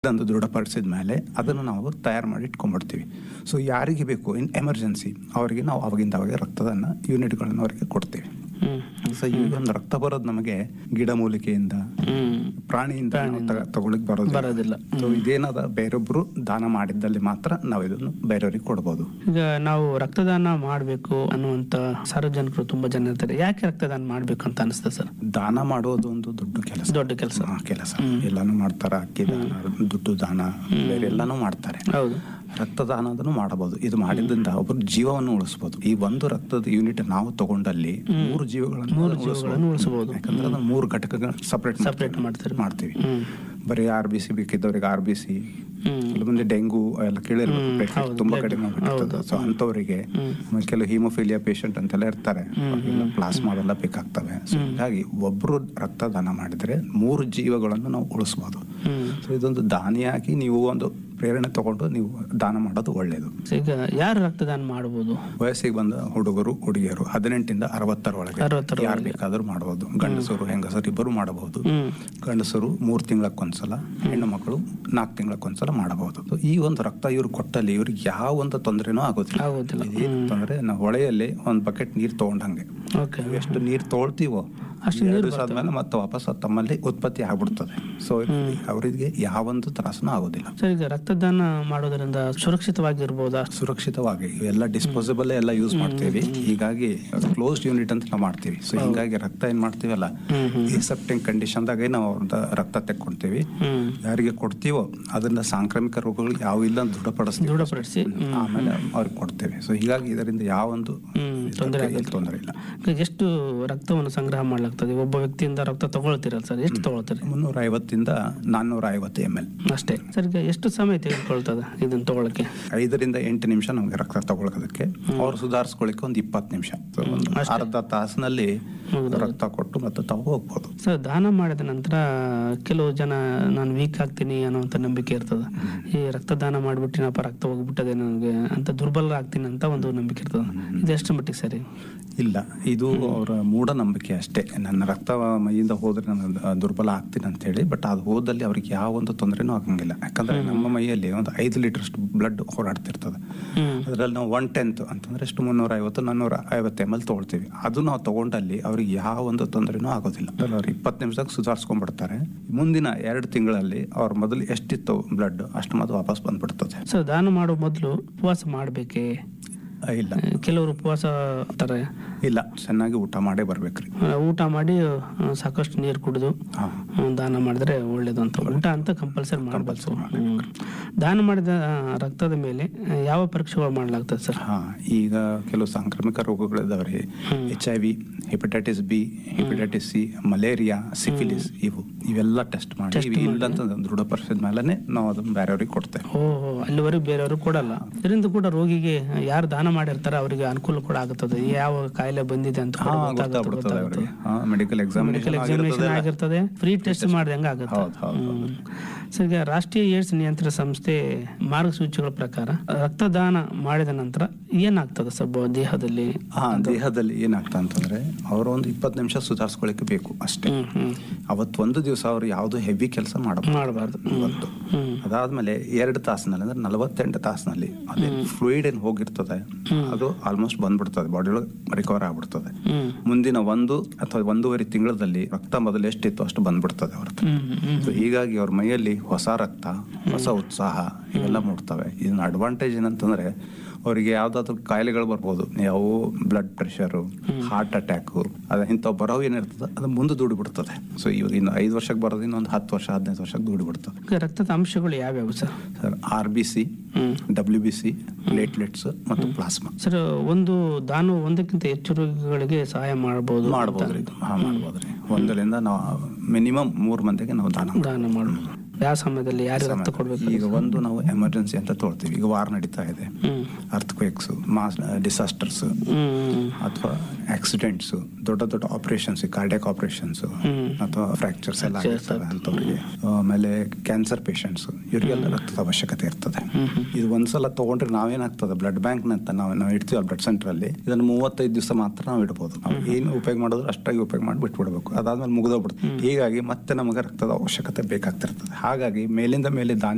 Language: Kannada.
ಒಂದು ದೃಢಪಡಿಸಿದ ಮೇಲೆ ಅದನ್ನು ನಾವು ತಯಾರು ಮಾಡಿ ಇಟ್ಕೊಂಡ್ಬಿಡ್ತೀವಿ ಸೊ ಯಾರಿಗೆ ಬೇಕು ಇನ್ ಎಮರ್ಜೆನ್ಸಿ ಅವರಿಗೆ ನಾವು ಅವಾಗಿಂದ ಅವಾಗ ರಕ್ತದನ್ನ ಯೂನಿಟ್ಗಳನ್ನು ಅವರಿಗೆ ಕೊಡ್ತೀವಿ ಹ್ಮ್ ಸೊ ಈ ಒಂದು ರಕ್ತ ಬರೋದು ನಮಗೆ ಗಿಡಮೂಲಿಕೆಯಿಂದ ಹ್ಮ್ ಪ್ರಾಣಿಯಿಂದ ನಾವು ಪ್ರಾಣಿಯಿಂದ. ತಗ- ತಗೊಳ್ಳಿಕ್ ಬರೋದಿಲ್ಲ ಬರೋದಿಲ್ಲ. ಸೊ ಇದೇನದ ಬೇರೊಬ್ರು ದಾನ ಮಾಡಿದ್ದಲ್ಲಿ ಮಾತ್ರ ನಾವು ಇದನ್ನು ಬೇರೆಯವ್ರಿಗೆ ಕೊಡ್ಬೋದು ಈಗ ನಾವು ರಕ್ತದಾನ ಮಾಡಬೇಕು ಅನ್ನುವಂತ ಸಾರ್ವಜನಿಕರು ತುಂಬಾ ಜನ ಇರ್ತಾರೆ ಯಾಕೆ ರಕ್ತದಾನ ಮಾಡ್ಬೇಕು ಅಂತ ಅನಿಸ್ತದೆ ಸರ್ ದಾನ ಮಾಡೋದು ಒಂದು ದೊಡ್ಡ ಕೆಲಸ ದೊಡ್ಡ ಕೆಲಸ ಹಾ, ಕೆಲಸ ಹ್ಮ್. ಎಲ್ಲಾನು ಮಾಡ್ತಾರೆ ಅಕ್ಕಿ ದಾನ ದುಡ್ಡು ದಾನ ಬೇರೆ ಎಲ್ಲಾನು ಮಾಡ್ತಾರೆ ಹೌದು ರಕ್ತದಾನದನ್ನು ಮಾಡಬಹುದು ಇದು ಮಾಡಿದ್ರಿಂದ ಒಬ್ಬರು ಜೀವವನ್ನು ಉಳಿಸಬಹುದು ಈ ಒಂದು ರಕ್ತದ ಯೂನಿಟ್ ನಾವು ತಗೊಂಡಲ್ಲಿ ಮೂರು ಜೀವಗಳನ್ನು ಮೂರು ಉಳಿಸ್ಬೋದು. ಜೀವಗಳನ್ನು ಉಳಿಸಬಹುದು. ಯಾಕಂದ್ರೆ ಅದನ್ನ ಮೂರು ಘಟಕಗಳು ಸಪರೇಟ್ Separate ಮಾಡ್ತಾರೆ. ಮಾಡ್ತೀವಿ ಹ್ಮ್ ಬರೀ ಆರ್ ಬಿ ಸಿ ಬೇಕಿದ್ದವ್ರಿಗೆ ಆರ್ ಬಿ ಸಿ ಹ್ಮ್ ಕೆಲವೊಂದು ಡೆಂಗು ಎಲ್ಲ ಕೇಳಿರ್ಬೇಕು ಹ್ಮ್, platelet ಹೌದು, ತುಂಬಾ platelet. ಕಡಿಮೆ ಹೌದು. ಸೊ ಅಂಥವರಿಗೆ ಹ್ಮ್. ಆಮೇಲೆ ಕೆಲವು ಹಿಮೋಫಿಲಿಯಾ ಪೇಷಂಟ್ ಅಂತೆಲ್ಲ ಇರ್ತಾರೆ ಪ್ಲಾಸ್ಮಾ ಅವೆಲ್ಲ ಬೇಕಾಗ್ತವೆ ಸೊ ಹೀಗಾಗಿ ಒಬ್ರು ರಕ್ತದಾನ ಮಾಡಿದ್ರೆ ಮೂರು ಜೀವಗಳನ್ನು ನಾವು ಉಳಿಸ್ಬೋದು ಹ್ಮ್ ಸೊ ಇದೊಂದು ದಾನಿಯಾಗಿ ನೀವು ಒಂದು ಪ್ರೇರಣೆ ತಗೊಂಡು ನೀವು ದಾನ ಮಾಡೋದು ಒಳ್ಳೆಯದು ಸೊ ಈಗ ಯಾರು ರಕ್ತದಾನ ಮಾಡಬಹುದು ವಯಸ್ಸಿಗೆ ಬಂದ ಹುಡುಗರು ಹುಡುಗಿಯರು ಹದಿನೆಂಟಿಂದ ಅರವತ್ತರ ಒಳಗೆ ಅರವತ್ತರ ಯಾರು ಬೇಕಾದ್ರೂ ಮಾಡಬಹುದು ಗಂಡಸರು ಹೆಂಗಸರು ಇಬ್ಬರು ಮಾಡಬಹುದು ಹ್ಮ್ ಗಂಡಸರು ಮೂರು ತಿಂಗಳಕ್ಕೊಂದ್ಸಲ ಹೆಣ್ಣು ಮಕ್ಕಳು ನಾಲ್ಕು ತಿಂಗಳಕ್ಕೊಂದ್ಸಲ ಮಾಡಬಹುದು So, ಈ ಒಂದು ರಕ್ತ ಇವ್ರು ಕೊಟ್ಟಲ್ಲಿ ಇವ್ರಿಗೆ ಯಾವ ಒಂದು ತೊಂದರೆನೂ ಆಗೋದಿಲ್ಲ ಆಗೋದಿಲ್ಲ ಇದೇನು ತೊಂದರೆ ನಾವು ಹೊಳೆಯಲ್ಲಿ ಒಂದು ಬಕೆಟ್ ನೀರು ತಗೊಂಡಂಗೆ ಓಕೆ ಎಷ್ಟು ನೀರು ತೊಗೊಳ್ತೀವೋ ಅಷ್ಟು ಎರಡು ದಿವಸ ಆದ್ಮೇಲೆ ಮತ್ತೆ ವಾಪಸ್ ಅದು ತಮ್ಮಲ್ಲಿ ಉತ್ಪತ್ತಿ ಆಗ್ಬಿಡ್ತದೆ ಸೊ ಅವರಿಗೆ ಯಾವೊಂದು ತ್ರಾಸನೂ ಆಗೋದಿಲ್ಲ ಸರ್ ಈಗ ರಕ್ತದಾನ ಮಾಡೋದ್ರಿಂದ ಸುರಕ್ಷಿತವಾಗಿರ್ಬೋದಾ ಸುರಕ್ಷಿತವಾಗಿ ಎಲ್ಲ ಡಿಸ್ಪೋಸಬಲ್ ಎಲ್ಲ ಯೂಸ್ ಮಾಡ್ತೀವಿ ಹೀಗಾಗಿ ಕ್ಲೋಸ್ಡ್ ಯೂನಿಟ್ ಅಂತ ನಾವು ಮಾಡ್ತೀವಿ ಸೊ ಹೀಗಾಗಿ ರಕ್ತ ಏನ್ ಮಾಡ್ತೀವಲ್ಲ ಹ್ಮ್ ಹ್ಮ್ ಎಸೆಪ್ಟಿಂಗ್ ಕಂಡೀಷನ್ದಾಗೆ ನಾವು ಅವ್ರದ್ದು ರಕ್ತ ತೆಕ್ಕೊಂತೀವಿ ಹ್ಮ್ ಯಾರಿಗೆ ಕೊಡ್ತೀವೋ ಅದರಿಂದ ಸಾಂಕ್ರಾಮಿಕ ರೋಗಗಳು ಯಾವ ಇಲ್ಲ ಅಂತ ದೃಢಪಡಿಸ್ತೀವಿ ದೃಢಪಡಿಸಿ ಹ್ಮ್ ಆಮೇಲೆ ಅವ್ರಿಗೆ ಕೊಡ್ತೇವೆ ಸೊ ಹೀಗಾಗಿ ಇದರಿಂದ ಯಾವೊಂದು ಹ್ಮ್ ತೊಂದರೆ ಏನು ತೊಂದರೆ ಇಲ್ಲ ಈಗ ಎಷ್ಟು ರಕ್ತವನ್ನು ಸಂಗ್ರಹ ಮಾಡ್ಲಾಗ್ತದೆ ಒಬ್ಬ ವ್ಯಕ್ತಿಯಿಂದ ರಕ್ತ ತಗೊಳ್ತೀರಲ್ಲ ಸರ್ ಎಷ್ಟು ತಗೊಳ್ತೀರಿ ಮುನ್ನೂರ ಐವತ್ತಿಂದ ನಾನ್ನೂರ ಐವತ್ತು ಎಮ್ ಎಲ್ ಅಷ್ಟೇ ಸರ್ ಈಗ ಎಷ್ಟು ಸಮಯ ತೆಗೆದುಕೊಳ್ತದೆ ಇದನ್ನ ತಗೊಳಕ್ಕೆ ಐದರಿಂದ ಎಂಟು ನಿಮಿಷ ನಮಗೆ ರಕ್ತ ತಗೊಳ್ಳೋದಕ್ಕೆ ಅವ್ರು ಸುಧಾರಿಸ್ಕೊಳ್ಳಿಕ್ಕೆ ಒಂದು ಇಪ್ಪತ್ತು ನಿಮಿಷ So, ಒಂದು ಅರ್ಧ ತಾಸಿನಲ್ಲಿ ರಕ್ತ ಕೊಟ್ಟು ಮತ್ತೆ ತಾವು ಹೋಗ್ಬೋದು ಸರ್ ದಾನ ಮಾಡಿದ ನಂತರ ಕೆಲವು ಜನ ನಾನು ವೀಕ್ ಆಗ್ತೀನಿ ಅನ್ನೋಂಥ ನಂಬಿಕೆ ಇರ್ತದೆ ಈ ರಕ್ತದಾನ ಮಾಡಿಬಿಟ್ಟಿನಪ್ಪ ರಕ್ತ ಹೋಗ್ಬಿಟ್ಟದೆ ನನಗೆ ಅಂತ ದುರ್ಬಲ ಆಗ್ತೀನಿ ಅಂತ ಒಂದು ನಂಬಿಕೆ ಇರ್ತದೆ ಇದು ಎಷ್ಟು ಮಟ್ಟಿಗೆ ಸರಿ ಇಲ್ಲ ಇದು ಅವರ ಮೂಢನಂಬಿಕೆ ಅಷ್ಟೇ ನನ್ನ ರಕ್ತ ಮೈಯಿಂದ ಹೋದ್ರೆ ನಾನು ದ- ದುರ್ಬಲ ಆಗ್ತೀನಿ ಅಂತ ಹೇಳಿ ಬಟ್ ಅದು ಹೋದಲ್ಲಿ ಅವ್ರಿಗೆ ಯಾವ ಒಂದು ತೊಂದರೆನೂ ಆಗಂಗಿಲ್ಲ ಯಾಕಂದ್ರೆ ನಮ್ಮ ಮೈಯಲ್ಲಿ ಒಂದು ಐದು ಲೀಟರ್ ಅಷ್ಟು ಬ್ಲಡ್ ಹೋರಾಡ್ತಿರ್ತದೆ ಹ್ಮ್ ಅದರಲ್ಲಿ ನಾವು ಒನ್ ಟೆಂತ್ ಅಂತಂದ್ರೆ ಎಷ್ಟು ಮುನ್ನೂರ ಐವತ್ತು ನಾನ್ನೂರ ಐವತ್ತು ಎಮ್ ಎಲ್ ತೊಗೊಳ್ತೀವಿ ಅದು ನಾವು ತಗೊಂಡಲ್ಲಿ ಅವ್ರಿಗೆ ಯಾವ ಒಂದು ತೊಂದರೆನೂ ಆಗೋದಿಲ್ಲ ಅದ್ರಲ್ಲಿ ಅವ್ರು ಇಪ್ಪತ್ತು ನಿಮಿಷದಾಗ ಸುಧಾರಿಸ್ಕೊಂಡ್ಬಿಡ್ತಾರೆ ಮುಂದಿನ ಎರಡು ತಿಂಗಳಲ್ಲಿ ಅವ್ರ ಮೊದಲು ಎಷ್ಟಿತ್ತು ಬ್ಲಡ್ ಅಷ್ಟು ಮಾತ್ರ ವಾಪಸ್ ಬಂದ್ಬಿಡ್ತದೆ ಸರ್ ದಾನ ಮಾಡೋ ಮೊದಲು ಉಪವಾಸ ಮಾಡಬೇಕೇ ಆ, ಇಲ್ಲ ಕೆಲವರು ಉಪವಾಸ ತಾರೆ ಇಲ್ಲ ಚೆನ್ನಾಗಿ ಊಟ ಮಾಡೇ ಬರ್ಬೇಕ್ರಿ ಊಟ ಮಾಡಿ ಆ, ಸಾಕಷ್ಟು ನೀರು ಕುಡಿದು ಹಾ ಆ, ದಾನ ಮಾಡಿದ್ರೆ ಒಳ್ಳೇದು ಅಂತ ಊಟ ಅಂತ ಕಂಪಲ್ಸರಿ ಮಾಡಬೇಕು ದಾನ ಮಾಡಿದ ಆ, ರಕ್ತದ ಮೇಲೆ ಆ, ಯಾವ ಪರೀಕ್ಷೆಗಳು ಮಾಡಲಾಗ್ತದೆ ಸರ್ ಹಾ ಈಗ ಕೆಲವು ಸಾಂಕ್ರಾಮಿಕ ರೋಗಗಳಿದಾವ್ರಿ H I V hepatitis B hepatitis C malaria syphilis ಇವು ಇವೆಲ್ಲ ಟೆಸ್ಟ್ ಮಾಡಿ ಇವು ಇಲ್ಲ ಅಂತ ದೃಢಪಡಿಸಿದ ಮೇಲೆ ನಾವು ಅದನ್ನ ಬೇರೆಯವ್ರಿಗೆ ಕೊಡ್ತೇವೆ ಓಹೋ ಅಲ್ಲಿವರೆಗೂ ಬೇರೆಯವರು ಕೊಡಲ್ಲ ಇದರಿಂದ ಕೂಡ ರೋಗಿಗೆ ಯಾರು ದಾನ ಮಾಡಿರ್ತಾರೆ ಅವರಿಗೆ ಅನುಕೂಲ ಕೂಡ ಆಗುತ್ತದೆ ಯಾವ ಕಾಯಿಲೆ ಬಂದಿದೆ ಅಂತ ಕೂಡ ಹಾ ಗೊತ್ತಾಗುತ್ತೆ, ಗೊತ್ತಾಗ್ಬಿಡ್ತದೆ ಗೊತ್ತಾಗುತ್ತೆ. ಅವರಿಗೆ ಹಾ ಮೆಡಿಕಲ್ ಮೆಡಿಕಲ್ ಎಕ್ಸಾಮಿನೇಷನ್ ಎಕ್ಸಾಮಿನೇಷನ್ ಆಗಿರ್ತದೆ ಫ್ರೀ ಟೆಸ್ಟ್ ಮಾಡ್ದಂಗೆ ಆಗುತ್ತೆ ಹೌದು ಹೌದು ಹ್ಮ್. ಸರ್ ಈಗ ರಾಷ್ಟ್ರೀಯ ಏಡ್ಸ್ ನಿಯಂತ್ರಣ ಸಂಸ್ಥೆ ಮಾರ್ಗಸೂಚಿಗಳ ಪ್ರಕಾರ ರಕ್ತದಾನ ಮಾಡಿದ ನಂತರ ಏನಾಗ್ತದೆ ಸರ್ ಬ- ದೇಹದಲ್ಲಿ ಹಾ ದೇಹದಲ್ಲಿ ಏನಾಗ್ತಾ ಅಂತಂದ್ರೆ ಅವರು ಒಂದು ಇಪ್ಪತ್ತು ನಿಮಿಷ ಸುಧಾರಿಸ್ಕೊಳ್ಳಿಕ್ಕೆ ಬೇಕು ಅಷ್ಟೇ ಹ್ಮ್ ಹ್ಮ್ ಅವತ್ತು ಒಂದು ದಿವಸ ಅವರು ಯಾವುದು ಹೆವಿ ಕೆಲಸ ಮಾಡಬಹುದು ಮಾಡಬಾರ್ದು ಇವತ್ತು ಹ್ಮ್ ಅದಾದ್ಮೇಲೆ ಎರಡು ತಾಸಿನಲ್ಲಿ ಅಂದ್ರೆ ನಲವತ್ತೆಂಟು ತಾಸಿನಲ್ಲಿ ಅದೇ ಫ್ಲೂಯಿಡ್ ಏನ್ ಹೋಗಿರ್ತದೆ ಅದು ಆಲ್ಮೋಸ್ಟ್ ಬಂದ್ಬಿಡ್ತದೆ ಬಾಡಿ ಒಳಗೆ ರಿಕವರ್ ಆಗ್ಬಿಡ್ತದೆ ಹ್ಮ್ ಮುಂದಿನ ಒಂದು ಅಥವಾ ಒಂದೂವರೆ ತಿಂಗಳಲ್ಲಿ ರಕ್ತ ಮೊದಲು ಎಷ್ಟಿತ್ತು ಅಷ್ಟು ಬಂದ್ಬಿಡ್ತದೆ ಅವ್ರ ಹತ್ರ. ಹ್ಮ್ ಹ್ಮ್ So ಹೀಗಾಗಿ ಅವ್ರ ಮೈಯಲ್ಲಿ ಹೊಸ ರಕ್ತ ಹೊಸ ಉತ್ಸಾಹ ಇವೆಲ್ಲ ಮೂಡ್ತವೆ ಇದನ್ನ ಅಡ್ವಾಂಟೇಜ್ ಏನಂತಂದ್ರೆ ಅವರಿಗೆ ಯಾವ್ದಾದ್ರು ಕಾಯಿಲೆಗಳು ಬರ್ಬೋದು ಯಾವ ಬ್ಲಡ್ ಪ್ರೆಷರು ಹಾರ್ಟ್ ಅಟ್ಯಾಕು ಅದ ಇಂಥವು ಬರೋವು ಏನಿರ್ತದೆ ಅದು ಮುಂದೆ ದುಡಿ ಬಿಡ್ತದೆ ಸೊ ಇವಾಗ ಇನ್ನು ಐದು ವರ್ಷಕ್ಕೆ ಬರೋದು ಇನ್ನೊಂದು ಹತ್ತು ವರ್ಷ ಹದಿನೈದು ವರ್ಷಕ್ಕೆ ದುಡಿ ಬಿಡ್ತದೆ ಈಗ ರಕ್ತದ ಅಂಶಗಳು ಯಾವ್ಯಾವು sir sir R B C ಹ್ಮ್ ಡಬ್ಲ್ಯೂ ಬಿ ಸಿ ಪ್ಲೇಟ್ಲೆಟ್ಸ್ ಮತ್ತು ಪ್ಲಾಸ್ಮಾ ಸರ್ ಒಂದು ದಾನ ಒಂದಕ್ಕಿಂತ ಹೆಚ್ಚು ರೋಗಿಗಳಿಗೆ ಸಹಾಯ ಮಾಡಬಹುದು ಮಾಡ್ಬೋದ್ರಿ ಇದು ಹಾ ಮಾಡ್ಬೋದ್ರಿ ಒಂದರಿಂದ ನಾವು ಮಿನಿಮಮ್ ಮೂರು ಮಂದಿಗೆ ನಾವು ದಾನ ಮಾಡ್ಬೋದು. ದಾನ ಮಾಡಬಹುದು ಯಾವ ಸಮಯದಲ್ಲಿ ಯಾರು ರಕ್ತ ಕೊಡ್ಬೇಕು ಈಗ ಒಂದು ನಾವು ಎಮರ್ಜೆನ್ಸಿ ಅಂತ ತೊಗೊಳ್ತೀವಿ ಈಗ ವಾರ್ ನಡೀತಾ ಇದೆ ಹ್ಮ್ ಅರ್ಥಕ್ವೇಕ್ಸ್ ಮಾಸ್ ಡಿಸಾಸ್ಟರ್ಸ್ ಹ್ಮ್ ಅಥವಾ ಆಕ್ಸಿಡೆಂಟ್ಸ್ ದೊಡ್ಡ ದೊಡ್ಡ ಆಪರೇಷನ್ಸ್ ಕಾರ್ಡಿಯಾಕ್ ಆಪರೇಷನ್ಸ್ ಹ್ಮ್. ಅಥವಾ ಫ್ರಾಕ್ಚರ್ಸ್ ಎಲ್ಲ Fractures ಆಗಿರ್ತವೆ ಅಂಥವ್ರಿಗೆ ಆಮೇಲೆ ಕ್ಯಾನ್ಸರ್ ಪೇಷಂಟ್ಸ್ ಇವರಿಗೆಲ್ಲ ರಕ್ತದ ಅವಶ್ಯಕತೆ ಇರ್ತದೆ ಇದು ಒಂದ್ಸಲ ತಗೊಂಡ್ರೆ ನಾವೇನಾಗ್ತದೆ ಬ್ಲಡ್ ಬ್ಯಾಂಕ್ ಅಂತ ನಾವು ನಾವು ಇಡ್ತೀವಲ್ಲ ಬ್ಲಡ್ ಸೆಂಟರ್ ಅಲ್ಲಿ ಇದನ್ನು ಮೂವತ್ತೈದು ದಿವಸ ಮಾತ್ರ ನಾವು ಇಡ್ಬೋದು ನಾವು ಏನು ಉಪಯೋಗ ಮಾಡೋದು ಅಷ್ಟಾಗಿ ಉಪಯೋಗ ಮಾಡಿ ಬಿಟ್ಬಿಡ್ಬೇಕು ಅದಾದ್ಮೇಲೆ ಮುಗಿದೋಗ್ಬಿಡುತ್ತೆ ಹೀಗಾಗಿ ಮತ್ತೆ ನಮಗೆ ರಕ್ತದ ಅವಶ್ಯಕತೆ ಬೇಕಾಗ್ತಿರ್ತದೆ ಹಾಗಾಗಿ ಮೇಲಿಂದ ಮೇಲೆ ದಾನಿ